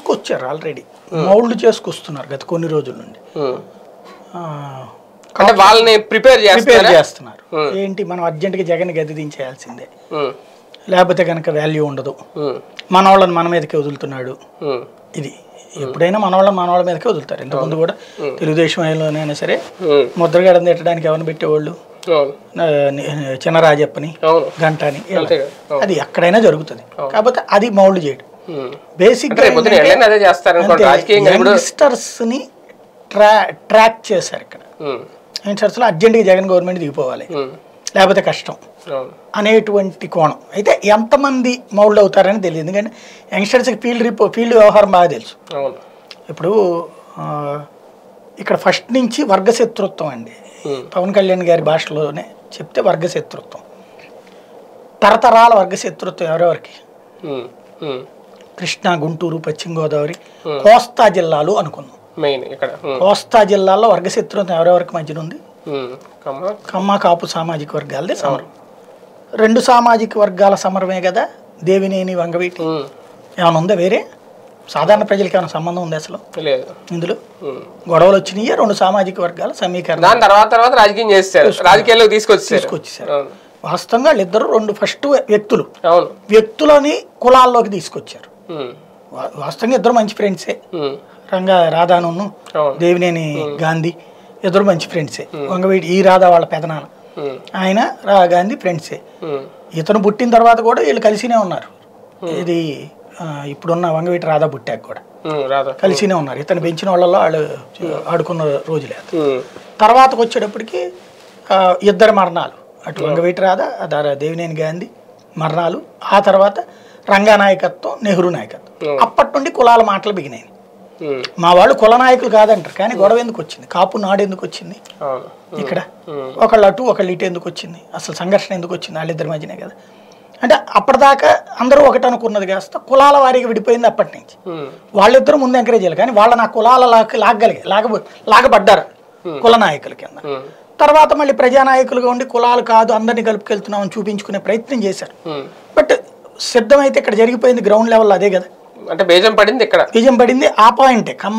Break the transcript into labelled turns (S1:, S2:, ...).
S1: తీసుకొచ్చారు already mould చేసుకొస్తున్నారు గత కొన్ని రోజుల నుండి
S2: ఉమ్.
S1: ఆ,
S2: అంటే వాళ్ళని ప్రిపేర్
S1: ప్రిపేర్
S2: చేస్తారా
S1: చేస్తున్నారు ఏంటి మనం అర్జెంటుగా జగన్ గది దించేయాల్సిందే
S2: ఉమ్.
S1: లేకపోతే కనుక వాల్యూ ఉండదు
S2: ఉమ్.
S1: మన వాళ్ళని మన మీదకి వదులుతున్నాడు
S2: ఉమ్.
S1: ఇది ఎప్పుడైనా మన వాళ్ళని మన వాళ్ళ మీదకే వదులుతారు ఇంతకుముందు కూడా తెలుగుదేశం అయినా సరే
S2: ఉమ్.
S1: ముద్రగడం తిట్టడానికి ఎవరిని పెట్టేవాళ్ళు
S2: అవును
S1: ఆ, ని- చిన్నరాజప్పని
S2: అవును
S1: గంటని ఇలా.
S2: అంతే కదా అవును.
S1: అది ఎక్కడైనా జరుగుతుంది కాకపోతే అది మౌల్డ్ చేయడం
S2: ఉమ్.
S1: బేసిక్
S2: అంటే రేపు పొద్దున ఎవరైనా అదే చేస్తారు అనుకోండి రాజకీయంగా ఇప్పుడు
S1: యంగ్స్టర్స్ ని ట్రా ట్రాక్ చేశారు ఇక్కడ
S2: ఉమ్.
S1: యంగ్స్టర్స్ లో అర్జెంట్గా జగన్ గవర్నమెంట్ దిగిపోవాలి
S2: ఉమ్.
S1: లేకపోతే కష్టం
S2: అవును
S1: అనేటువంటి కోణం అయితే ఎంతమంది మౌల్డ్ అవుతారని తెలియదు ఎందుకంటే యంగ్స్టర్స్కి ఫీల్డ్ రిపో ఫీల్డ్ వ్యవహారం బాగా తెలుసు
S2: అవును
S1: ఇప్పుడు ఆ, ఇక్కడ ఫస్ట్ నుంచి వర్గశత్రుత్వం అండి
S2: ఉమ్.
S1: పవన్ కళ్యాణ్ గారి భాషలోనే చెప్తే వర్గశత్రుత్వం తరతరాల వర్గశత్రుత్వం ఎవరెవరికి
S2: ఉమ్. ఉమ్.
S1: కృష్ణా గుంటూరు పశ్చిమ గోదావరి కోస్తా జిల్లాలు అనుకుందాం
S2: మెయిన్ ఇక్కడ ఉమ్.
S1: కోస్తా జిల్లాలో వర్గశత్రుత్వం ఎవరెవరికి మధ్యన ఉంది
S2: ఉమ్. కమ్మ
S1: కమ్మ కాపు సామాజిక వర్గాలదే సమరం రెండు సామాజిక వర్గాల సమరమే కదా దేవినేని వంగవీటి
S2: ఉమ్.
S1: ఏమైనా ఉందా వేరే సాధారణ ప్రజలకి ఏమైనా సంబంధం ఉంది అసలు
S2: లేదు
S1: ఇందులో
S2: ఉమ్.
S1: గొడవలు వచ్చినాయి రెండు సామాజిక వర్గాల సమీకరణ
S2: దాని తర్వాత తర్వాత రాజకీయం చేస్తారు రాజకీయాల్లోకి తీసుకొచ్చారు
S1: తీసుకొచ్చేసారు
S2: అవును
S1: వాస్తవంగా వాళ్ళిద్దరు రెండు ఫస్ట్ వ్యక్తులు
S2: అవును
S1: వ్యక్తులని కులాల్లోకి తీసుకొచ్చారు
S2: ఉమ్.
S1: వా- వాస్తవంగా ఇద్దరు మంచి ఫ్రెండ్సే
S2: ఉమ్.
S1: రంగా రాధాను
S2: అవును
S1: దేవినేని గాంధీ ఇద్దరు మంచి ఫ్రెండ్సే వంగవీటి ఈ రాధా వాళ్ళ పెదనాన్న
S2: ఉమ్.
S1: ఆయన రా గాంధీ ఫ్రెండ్సే
S2: ఉమ్.
S1: ఇతను పుట్టిన తర్వాత కూడా వీళ్ళు కలిసినే ఉన్నారు ఇది ఆ, ఇప్పుడున్న వంగవీటి రాధా పుట్టాక కూడా
S2: ఉమ్. రాదా
S1: కలిసినే ఉన్నారు ఇతను పెంచిన వాళ్ళలో వాళ్ళు ఆడుకున్న రోజులే అది.
S2: ఉమ్.
S1: తర్వాతకు వచ్చేటప్పటికి ఆ, ఇద్దరు మరణాలు అటు వంగవీటి రాధా అదార దేవినేని గాంధీ మరణాలు ఆ తర్వాత రంగా నాయకత్వం నెహ్రూ నాయకత్వం అప్పటి నుండి కులాల మాటలు బిగినాయి
S2: ఉమ్.
S1: మా వాళ్ళు కుల నాయకులు కాదంటారు కానీ గొడవ ఎందుకు వచ్చింది కాపు నాడు ఎందుకు వచ్చింది
S2: అవును
S1: ఇక్కడ
S2: ఉమ్.
S1: ఒకళ్ళు అటు ఒకళ్ళు ఇటు ఎందుకు వచ్చింది అసలు సంఘర్షణ ఎందుకు వచ్చింది వాళ్ళిద్దరి మధ్యనే కదా అంటే అప్పటిదాకా అందరూ ఒకటి అనుకున్నది కాస్త కులాల వారీగా విడిపోయింది అప్పటి నుంచి
S2: ఉమ్.
S1: వాళ్ళిద్దరూ ముందు ఎంకరేజ్ చేయాలి కానీ వాళ్ళ నా కులాల లాగ లాగగలిగే లాగ లాగబడ్డారు కుల నాయకుల కింద
S2: ఉమ్.
S1: తర్వాత మళ్ళీ ప్రజానాయకులుగా ఉండి కులాలు కాదు అందరినీ కలుపుకెళ్తున్నామని చూపించుకునే ప్రయత్నం చేశారు
S2: ఉమ్.
S1: బట్ సిద్ధమైతే ఇక్కడ జరిగిపోయింది గ్రౌండ్ లెవెల్ అదే కదా
S2: అంటే బేజం పడింది ఇక్కడ
S1: విజయం పడింది ఆ పాయింటే ఖమ్మం